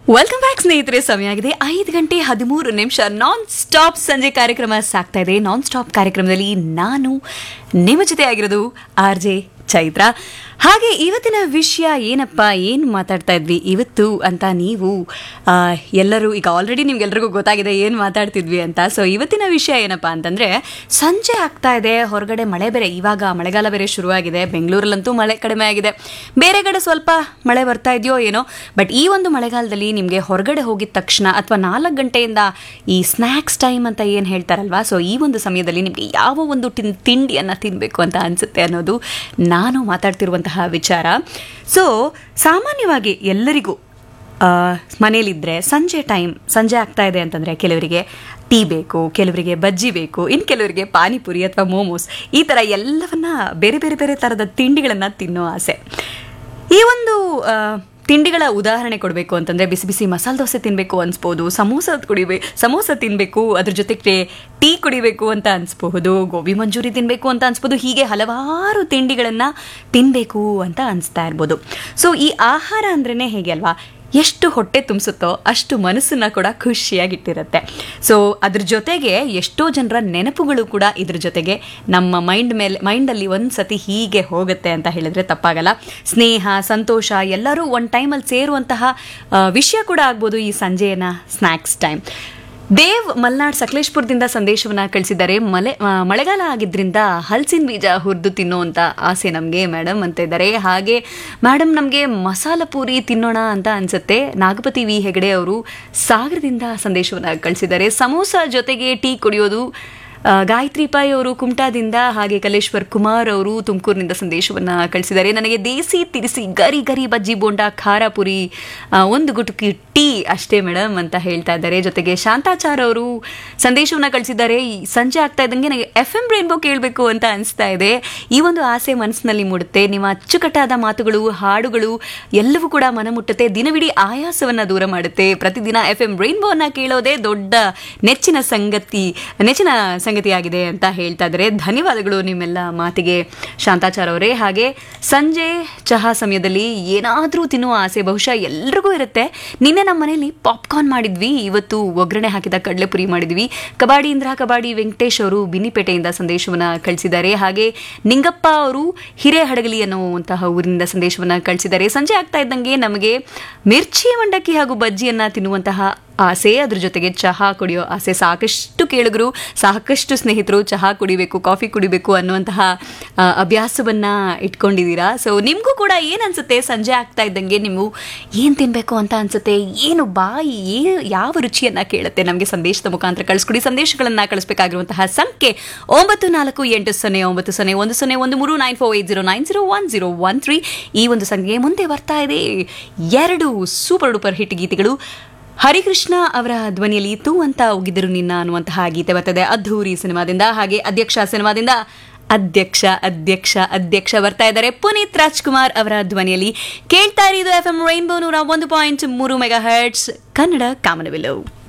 welcome back ಸ್ನೇಹಿತರೆ ಸಮಯ ಆಗಿದೆ ಐದು ಗಂಟೆ ಹದಿಮೂರು ನಿಮಿಷ ನಾನ್ ಸ್ಟಾಪ್ ಸಂಜೆ ಕಾರ್ಯಕ್ರಮ ಸಾಗ್ತಾ ಇದೆ ನಾನ್ ಸ್ಟಾಪ್ ಕಾರ್ಯಕ್ರಮದಲ್ಲಿ ನಾನು ನಿಮ್ಮ ಜೊತೆ ಆಗಿರೋದು ಆರ್ ಜೆ ಚೈತ್ರ ಹಾಗೆ ಇವತ್ತಿನ ವಿಷಯ ಏನಪ್ಪ ಏನು ಮಾತಾಡ್ತಾ ಇದ್ವಿ ಇವತ್ತು ಅಂತ ನೀವು ಆ, ಎಲ್ಲರೂ ಈಗ ಆಲ್ರೆಡಿ ನಿಮ್ಗೆಲ್ರಿಗೂ ಗೊತ್ತಾಗಿದೆ ಏನು ಮಾತಾಡ್ತಿದ್ವಿ ಅಂತ ಸೊ ಇವತ್ತಿನ ವಿಷಯ ಏನಪ್ಪ ಅಂತಂದರೆ ಸಂಜೆ ಆಗ್ತಾ ಇದೆ ಹೊರಗಡೆ ಮಳೆ ಬೇರೆ ಇವಾಗ ಮಳೆಗಾಲ ಬೇರೆ ಶುರುವಾಗಿದೆ ಬೆಂಗಳೂರಲ್ಲಂತೂ ಮಳೆ ಕಡಿಮೆ ಆಗಿದೆ ಬೇರೆ ಕಡೆ ಸ್ವಲ್ಪ ಮಳೆ ಬರ್ತಾ ಇದೆಯೋ ಏನೋ ಬಟ್ ಈ ಒಂದು ಮಳೆಗಾಲದಲ್ಲಿ ನಿಮಗೆ ಹೊರಗಡೆ ಹೋಗಿದ ತಕ್ಷಣ ಅಥವಾ ನಾಲ್ಕು ಗಂಟೆಯಿಂದ ಈ ಸ್ನ್ಯಾಕ್ಸ್ ಟೈಮ್ ಅಂತ ಏನು ಹೇಳ್ತಾರಲ್ವಾ ಸೊ ಈ ಒಂದು ಸಮಯದಲ್ಲಿ ನಿಮಗೆ ಯಾವ ಒಂದು ತಿನ್ ತಿಂಡಿಯನ್ನು ತಿನ್ನಬೇಕು ಅಂತ ಅನಿಸುತ್ತೆ ಅನ್ನೋದು ನಾನು ಮಾತಾಡ್ತಿರುವಂತಹ ವಿಚಾರ ಸೊ ಸಾಮಾನ್ಯವಾಗಿ ಎಲ್ಲರಿಗೂ ಆ, ಮನೇಲಿದ್ರೆ ಸಂಜೆ ಟೈಮ್ ಸಂಜೆ ಆಗ್ತಾ ಇದೆ ಅಂತಂದರೆ ಕೆಲವರಿಗೆ ಟೀ ಬೇಕು ಕೆಲವರಿಗೆ ಬಜ್ಜಿ ಬೇಕು ಇನ್ನು ಕೆಲವರಿಗೆ ಪಾನಿಪುರಿ ಅಥವಾ ಮೋಮೋಸ್ ಈ ಥರ ಎಲ್ಲವನ್ನ ಬೇರೆ ಬೇರೆ ಬೇರೆ ಥರದ ತಿಂಡಿಗಳನ್ನು ತಿನ್ನೋ ಆಸೆ ಈ ಒಂದು ಆ, ತಿಂಡಿಗಳ ಉದಾಹರಣೆ ಕೊಡಬೇಕು ಅಂತಂದರೆ ಬಿಸಿ ಬಿಸಿ ಮಸಾಲೆ ದೋಸೆ ತಿನ್ನಬೇಕು ಅನ್ಸ್ಬೋದು ಸಮೋಸ ಕುಡಿಬೇಕು ಸಮೋಸ ತಿನ್ನಬೇಕು ಅದ್ರ ಜೊತೆಗೆ ಟೀ ಕುಡಿಬೇಕು ಅಂತ ಅನ್ಸ್ಬಹುದು ಗೋಬಿ ಮಂಚೂರಿ ತಿನ್ನಬೇಕು ಅಂತ ಅನ್ಸ್ಬೋದು ಹೀಗೆ ಹಲವಾರು ತಿಂಡಿಗಳನ್ನು ತಿನ್ನಬೇಕು ಅಂತ ಅನಿಸ್ತಾ ಇರ್ಬೋದು ಸೊ ಈ ಆಹಾರ ಅಂದ್ರೇ ಹೇಗೆ ಅಲ್ವಾ ಎಷ್ಟು ಹೊಟ್ಟೆ ತುಂಬಿಸುತ್ತೋ ಅಷ್ಟು ಮನಸ್ಸನ್ನ ಕೂಡ ಖುಷಿಯಾಗಿಟ್ಟಿರುತ್ತೆ ಸೊ ಅದ್ರ ಜೊತೆಗೆ ಎಷ್ಟೋ ಜನರ ನೆನಪುಗಳು ಕೂಡ ಇದ್ರ ಜೊತೆಗೆ ನಮ್ಮ ಮೈಂಡ್ ಮೇಲೆ ಮೈಂಡಲ್ಲಿ ಒಂದು ಸತಿ ಹೀಗೆ ಹೋಗುತ್ತೆ ಅಂತ ಹೇಳಿದ್ರೆ ತಪ್ಪಾಗಲ್ಲ ಸ್ನೇಹ ಸಂತೋಷ ಎಲ್ಲರೂ ಒಂದು ಟೈಮಲ್ಲಿ ಸೇರುವಂತಹ ಆ, ವಿಷಯ ಕೂಡ ಆಗ್ಬೋದು ಈ ಸಂಜೆಯನ್ನ ಸ್ನ್ಯಾಕ್ಸ್ ಟೈಮ್ ದೇವ್ ಮಲ್ನಾಡ್ ಸಕಲೇಶ್ಪುರದಿಂದ ಸಂದೇಶವನ್ನ ಕಳಿಸಿದ್ದಾರೆ ಮಳೆ ಆ, ಮಳೆಗಾಲ ಆಗಿದ್ರಿಂದ ಹಲಸಿನ ಬೀಜ ಹುರಿದು ತಿನ್ನೋಂಥ ಆಸೆ ನಮಗೆ ಮೇಡಮ್ ಅಂತ ಇದ್ದಾರೆ ಹಾಗೆ ಮೇಡಮ್ ನಮಗೆ ಮಸಾಲ ಪೂರಿ ತಿನ್ನೋಣ ಅಂತ ಅನ್ಸುತ್ತೆ ನಾಗಪತಿ ವಿ ಹೆಗಡೆ ಅವರು ಸಾಗರದಿಂದ ಸಂದೇಶವನ್ನ ಕಳಿಸಿದ್ದಾರೆ ಸಮೋಸ ಜೊತೆಗೆ ಟೀ ಕುಡಿಯೋದು ಆ, ಗಾಯತ್ರಿ ಪಾಯ್ ಅವರು ಕುಮಟಾದಿಂದ ಹಾಗೆ ಕಲೇಶ್ವರ್ ಕುಮಾರ್ ಅವರು ತುಮಕೂರಿನಿಂದ ಸಂದೇಶವನ್ನ ಕಳಿಸಿದ್ದಾರೆ ನನಗೆ ದೇಸಿ ತಿರಿಸಿ ಗರಿ ಗರಿ ಬಜ್ಜಿ ಬೋಂಡ ಖಾರ ಪುರಿ ಆ, ಒಂದು ಗುಟುಕಿ ಟೀ ಅಷ್ಟೇ ಮೇಡಮ್ ಅಂತ ಹೇಳ್ತಾ ಇದ್ದಾರೆ ಜೊತೆಗೆ ಶಾಂತಾಚಾರ್ ಅವರು ಸಂದೇಶವನ್ನ ಕಳಿಸಿದ್ದಾರೆ ಈ ಸಂಜೆ ಆಗ್ತಾ ಇದ್ದಂಗೆ ನನಗೆ ಎಫ್ ಎಂ ರೈನ್ಬೋ ಕೇಳಬೇಕು ಅಂತ ಅನಿಸ್ತಾ ಇದೆ ಈ ಒಂದು ಆಸೆ ಮನಸ್ಸಿನಲ್ಲಿ ಮೂಡುತ್ತೆ ನಿಮ್ಮ ಅಚ್ಚುಕಟ್ಟಾದ ಮಾತುಗಳು ಹಾಡುಗಳು ಎಲ್ಲವೂ ಕೂಡ ಮನಮುಟ್ಟುತ್ತೆ ದಿನವಿಡೀ ಆಯಾಸವನ್ನ ದೂರ ಮಾಡುತ್ತೆ ಪ್ರತಿದಿನ ಎಫ್ ಎಂ ರೈನ್ಬೋನ ಕೇಳೋದೇ ದೊಡ್ಡ ನೆಚ್ಚಿನ ಸಂಗತಿ ನೆಚ್ಚಿನ ಸಂಗತಿಯಾಗಿದೆ ಅಂತ ಹೇಳ್ತಾ ಇದ್ದಾರೆ ಧನ್ಯವಾದಗಳು ನಿಮ್ಮೆಲ್ಲ ಮಾತಿಗೆ ಶಾಂತಾಚಾರ್ ಅವರೇ ಹಾಗೆ ಸಂಜೆ ಚಹಾ ಸಮಯದಲ್ಲಿ ಏನಾದರೂ ತಿನ್ನುವ ಆಸೆ ಬಹುಶಃ ಎಲ್ರಿಗೂ ಇರುತ್ತೆ ನಿನ್ನೆ ನಮ್ಮ ಮನೇಲಿ ಪಾಪ್ಕಾರ್ನ್ ಮಾಡಿದ್ವಿ ಇವತ್ತು ಒಗ್ಗರಣೆ ಹಾಕಿದ ಕಡಲೆಪುರಿ ಮಾಡಿದ್ವಿ ಕಬಾಡಿ ಇಂದ್ರ ಕಬಾಡಿ ವೆಂಕಟೇಶ್ ಅವರು ಬಿನ್ನಿಪೇಟೆಯಿಂದ ಸಂದೇಶವನ್ನ ಕಳಿಸಿದ್ದಾರೆ ಹಾಗೆ ನಿಂಗಪ್ಪ ಅವರು ಹಿರೇಹಡಗಲಿ ಅನ್ನುವಂತಹ ಊರಿನಿಂದ ಸಂದೇಶವನ್ನ ಕಳಿಸಿದ್ದಾರೆ ಸಂಜೆ ಆಗ್ತಾ ಇದ್ದಂಗೆ ನಮಗೆ ಮಿರ್ಚಿ ಮಂಡಕ್ಕಿ ಹಾಗೂ ಬಜ್ಜಿಯನ್ನ ತಿನ್ನುವಂತಹ ಆಸೆ ಅದ್ರ ಜೊತೆಗೆ ಚಹಾ ಕುಡಿಯೋ ಆಸೆ ಸಾಕಷ್ಟು ಕೇಳಿದ್ರು ಸಾಕಷ್ಟು ಸ್ನೇಹಿತರು ಚಹಾ ಕುಡಿಬೇಕು ಕಾಫಿ ಕುಡಿಬೇಕು ಅನ್ನುವಂತಹ ಆ, ಅಭ್ಯಾಸವನ್ನ ಇಟ್ಕೊಂಡಿದ್ದೀರಾ ಸೊ ನಿಮಗೂ ಕೂಡ ಏನು ಅನ್ಸುತ್ತೆ ಸಂಜೆ ಆಗ್ತಾ ಇದ್ದಂಗೆ ನೀವು ಏನು ತಿನ್ನಬೇಕು ಅಂತ ಅನ್ಸುತ್ತೆ ಏನು ಬಾಯಿ ಏ ಯಾವ ರುಚಿಯನ್ನ ಕೇಳುತ್ತೆ ನಮಗೆ ಸಂದೇಶದ ಮುಖಾಂತರ ಕಳಿಸ್ಕೊಡಿ ಸಂದೇಶಗಳನ್ನು ಕಳಿಸ್ಬೇಕಾಗಿರುವಂತಹ ಸಂಖ್ಯೆ ಒಂಬತ್ತು ನಾಲ್ಕು ಎಂಟು ಸೊನ್ನೆ ಒಂಬತ್ತು ಸೊನ್ನೆ ಒಂದು ಸೊನ್ನೆ ಒಂದು ಮೂರು nine four eight zero nine zero one zero one three ಈ ಒಂದು ಸಂಖ್ಯೆ ಮುಂದೆ ಬರ್ತಾ ಇದೆ ಎರಡು ಸೂಪರ್ ಡೂಪರ್ ಹಿಟ್ ಗೀತೆಗಳು ಹರಿಕೃಷ್ಣ ಅವರ ಧ್ವನಿಯಲ್ಲಿ ತೂ ಅಂತ ಉಗಿದರು ನಿನ್ನ ಅನ್ನುವಂತಹ ಗೀತೆ ಬರ್ತದೆ ಅದ್ಧೂರಿ ಸಿನಿಮಾದಿಂದ ಹಾಗೆ ಅಧ್ಯಕ್ಷ ಸಿನಿಮಾದಿಂದ ಅಧ್ಯಕ್ಷ ಅಧ್ಯಕ್ಷ ಅಧ್ಯಕ್ಷ ಬರ್ತಾ ಇದ್ದಾರೆ ಪುನೀತ್ ರಾಜ್ಕುಮಾರ್ ಅವರ ಧ್ವನಿಯಲ್ಲಿ ಕೇಳ್ತಾ ಇರೋದು ಎಫ್ ಎಂ ರೈನ್ಬೋ ನೂರ ಒಂದು ಪಾಯಿಂಟ್ ಮೂರು ಮೆಗಾ ಹರ್ಟ್ಸ್ ಕನ್ನಡ ಕಾಮನಬಿಲ್ಲು